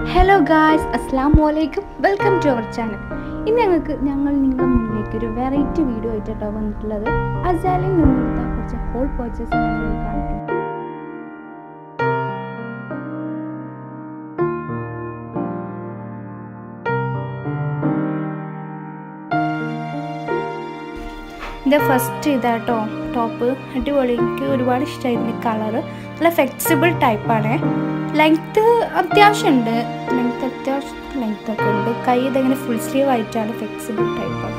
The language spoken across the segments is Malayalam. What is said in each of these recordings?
ഹലോ ഗായ്സ് അസ്സാം വലൈക്കും വെൽക്കം ടു അവർ ചാനൽ ഇന്ന് ഞങ്ങൾക്ക് ഞങ്ങൾ നിങ്ങളുടെ മുന്നിലേക്ക് ഒരു വെറൈറ്റി വീഡിയോ ആയിട്ടോ വന്നിട്ടുള്ളത് അസാലിൽ നിന്നെടുത്ത കുറച്ച് ഹോൾ പർച്ചേസ് ഞങ്ങൾ കാണിക്കുന്നത് ഇത് ഫസ്റ്റ് ഇതാട്ടോ ടോപ്പ് അടിപൊളി എനിക്ക് ഒരുപാട് ഇഷ്ടമായി ഇതിൻ്റെ കളറ് നല്ല ഫ്ലെക്സിബിൾ ടൈപ്പാണ് ലെങ്ത്ത് അത്യാവശ്യമുണ്ട് ലെങ്ത്ത് അത്യാവശ്യം ലെങ്ത്ത് ഒക്കെ ഉണ്ട് കൈ ഇതങ്ങനെ ഫുൾ സ്ലീവ് ആയിട്ടാണ് ഫ്ലെക്സിബിൾ ടൈപ്പാണ്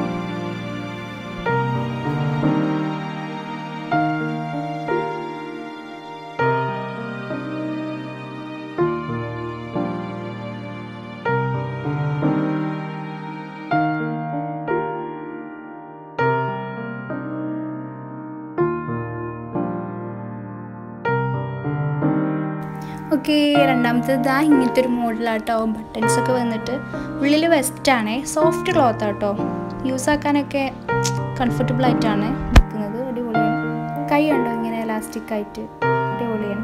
ഓക്കെ രണ്ടാമത്തേത് ഇതാ ഇങ്ങനത്തെ ഒരു മോഡലാട്ടോ ബട്ടൺസ് ഒക്കെ വന്നിട്ട് ഉള്ളിൽ വെസ്റ്റാണ് സോഫ്റ്റ് ക്ലോത്ത് ആട്ടോ യൂസ് ആക്കാനൊക്കെ കംഫർട്ടബിൾ ആയിട്ടാണ് നിൽക്കുന്നത് അടിപൊളിയാണ് കൈ ഉണ്ടോ ഇങ്ങനെ എലാസ്റ്റിക് ആയിട്ട് അടിപൊളിയാണ്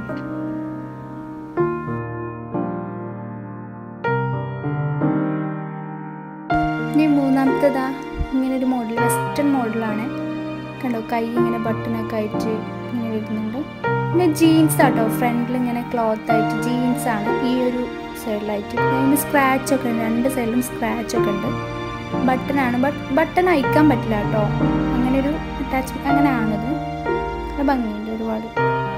ഇനി മൂന്നാമത്തേതാ ഇങ്ങനെ ഒരു മോഡൽ വെസ്റ്റേൺ മോഡലാണ് കണ്ടോ കൈ ഇങ്ങനെ ബട്ടണൊക്കെ ആയിട്ട് ഇങ്ങനെ വരുന്നുണ്ട് പിന്നെ ജീൻസ് ആട്ടോ ഫ്രണ്ടിൽ ഇങ്ങനെ ക്ലോത്ത് ആയിട്ട് ജീൻസ് ആണ് ഈ ഒരു സൈഡിലായിട്ട് അതിന് സ്ക്രാച്ച് ഒക്കെ ഉണ്ട് രണ്ട് സൈഡിലും സ്ക്രാച്ച് ഒക്കെ ഉണ്ട് ബട്ടൺ ആണ് ബട്ട് ബട്ടൺ അയക്കാൻ പറ്റില്ല കേട്ടോ അങ്ങനെ ഒരു അറ്റാച്ച്മെന്റ് അങ്ങനെ ആണത് നല്ല ഭംഗിയുണ്ട് ഒരുപാട്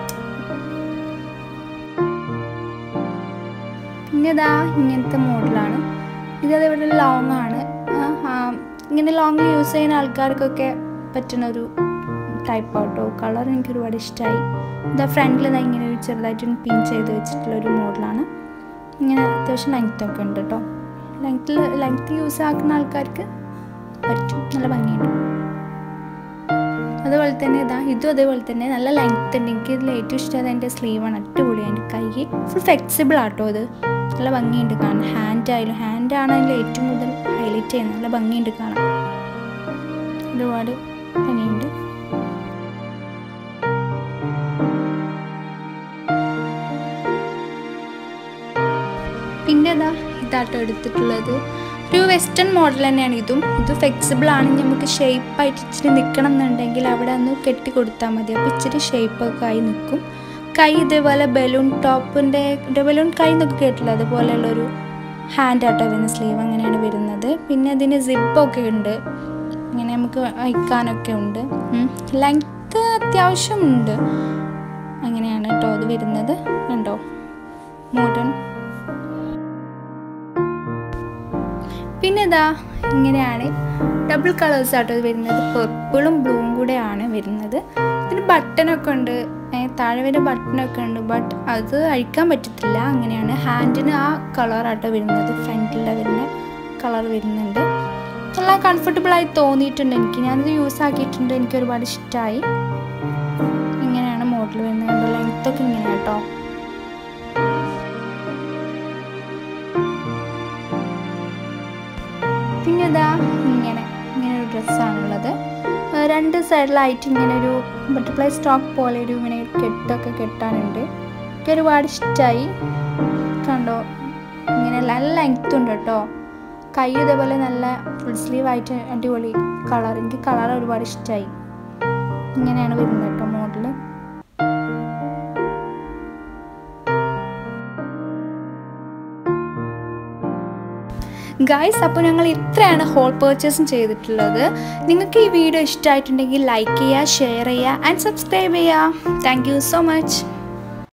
പിന്നെ ഇതാ ഇങ്ങനത്തെ മോഡലാണ് ഇത് അതേപോലെ ലോങ് ആണ് ആ, ആ, ഇങ്ങനെ ലോങ് യൂസ് ചെയ്യുന്ന ആൾക്കാർക്കൊക്കെ പറ്റുന്ന ഒരു ടൈപ്പ് ആട്ടോ കളർ എനിക്ക് ഒരുപാട് ഇഷ്ടമായി ഇതാ ഫ്രണ്ടിൽ ഇതാ ഇങ്ങനെ ഒരു ചെറുതായിട്ട് പിൻ ചെയ്ത് വെച്ചിട്ടുള്ള ഒരു മോഡലാണ് ഇങ്ങനെ അത്യാവശ്യം ലെങ്ത് ഒക്കെ ഉണ്ട് കേട്ടോ ലെങ്ത്തിൽ ലെങ്ത് യൂസ് ആക്കുന്ന ആൾക്കാർക്ക് പറ്റും നല്ല ഭംഗിയുണ്ട് അതുപോലെ തന്നെ ഇതാ ഇതും അതേപോലെ തന്നെ നല്ല ലെങ്ത് ഉണ്ട് എനിക്ക് ഇതിൽ ഏറ്റവും ഇഷ്ടം അതിൻ്റെ സ്ലീവാണ് അടിപൊളിയാണ് കൈ ഫുൾ ഫ്ലെക്സിബിൾ ആട്ടോ ഇത് നല്ല ഭംഗിയുണ്ട് കാണാൻ ഹാൻഡ് ആയാലും ഹാൻഡ് ആണ് അതിൽ ഏറ്റവും കൂടുതൽ ഹൈലൈറ്റ് ചെയ്യുന്നത് നല്ല ഭംഗിയുണ്ട് കാണാൻ ഒരുപാട് ഭംഗിയുണ്ട് പിന്നെ ഇതാ ഇതാട്ടോ എടുത്തിട്ടുള്ളത് ഒരു വെസ്റ്റേൺ മോഡൽ തന്നെയാണ് ഇതും ഇത് ഫ്ലെക്സിബിൾ ആണ് നമുക്ക് ഷേപ്പായിട്ട് ഇച്ചിരി നിൽക്കണം എന്നുണ്ടെങ്കിൽ അവിടെ ഒന്ന് കെട്ടി കൊടുത്താൽ മതി അപ്പോൾ ഇച്ചിരി ഷേപ്പൊക്കെ ആയി നിൽക്കും കൈ ഇതേപോലെ ബലൂൺ ടോപ്പിൻ്റെ ബലൂൺ കൈ എന്നൊക്കെ കേട്ടില്ല അതുപോലെയുള്ളൊരു ഹാൻഡ് ആട്ടോ വരുന്ന സ്ലീവ് അങ്ങനെയാണ് വരുന്നത് പിന്നെ അതിന് സിപ്പൊക്കെ ഉണ്ട് ഇങ്ങനെ നമുക്ക് അയക്കാനൊക്കെ ഉണ്ട് ലെങ്ത്ത് അത്യാവശ്യമുണ്ട് അങ്ങനെയാണ് കേട്ടോ അത് വരുന്നത് കണ്ടോ മോഡേൺ പിന്നെ ഇതാ ഇങ്ങനെയാണ് ഡബിൾ കളേഴ്സ് ആട്ടോ ഇത് വരുന്നത് പെർപ്പിളും ബ്ലൂവും കൂടെയാണ് വരുന്നത് ഇതിന് ബട്ടനൊക്കെ ഉണ്ട് ഏ, താഴെ വരെ ബട്ടനൊക്കെ ഉണ്ട് ബട്ട് അത് അഴിക്കാൻ പറ്റത്തില്ല അങ്ങനെയാണ് ഹാൻഡിന് ആ കളറാട്ടോ വരുന്നത് ഫ്രണ്ടിലെ വരുന്ന കളർ വരുന്നുണ്ട് നല്ല കംഫർട്ടബിൾ ആയി തോന്നിയിട്ടുണ്ട് എനിക്ക് ഞാനിത് യൂസ് ആക്കിയിട്ടുണ്ട് എനിക്ക് ഒരുപാട് ഇഷ്ടമായി ഇങ്ങനെയാണ് മോഡൽ വരുന്നത് ലെങ്ത്തൊക്കെ ഇങ്ങനെ കേട്ടോ പിന്നെ ഇതാ ഇങ്ങനെ ഇങ്ങനെ ഒരു ഡ്രസ്സാണുള്ളത് ഏഹ് രണ്ട് സൈഡിലായിട്ട് ഇങ്ങനെ ഒരു ബട്ടർഫ്ലൈ സ്റ്റോക്ക് പോലെ ഒരു ഇങ്ങനെ ഒരു കെട്ടൊക്കെ കെട്ടാനുണ്ട് എനിക്ക് ഒരുപാട് ഇഷ്ടമായി കണ്ടോ ഇങ്ങനെ നല്ല ലെങ്ത് ഉണ്ട് കേട്ടോ കൈ ഇതേപോലെ നല്ല ഫുൾ സ്ലീവ് ആയിട്ട് അടിപൊളി കളർ എനിക്ക് കളർ ഒരുപാട് ഇഷ്ടമായി ഇങ്ങനെയാണ് വരുന്നത് കേട്ടോ മോഡല് ഗായ്സ് അപ്പോൾ ഞങ്ങൾ ഇത്രയാണ് ഹോൾ പർച്ചേസും ചെയ്തിട്ടുള്ളത് നിങ്ങൾക്ക് ഈ വീഡിയോ ഇഷ്ടമായിട്ടുണ്ടെങ്കിൽ ലൈക്ക് ചെയ്യുക ഷെയർ ചെയ്യുക ആൻഡ് സബ്സ്ക്രൈബ് ചെയ്യുക താങ്ക് യു സോ മച്ച്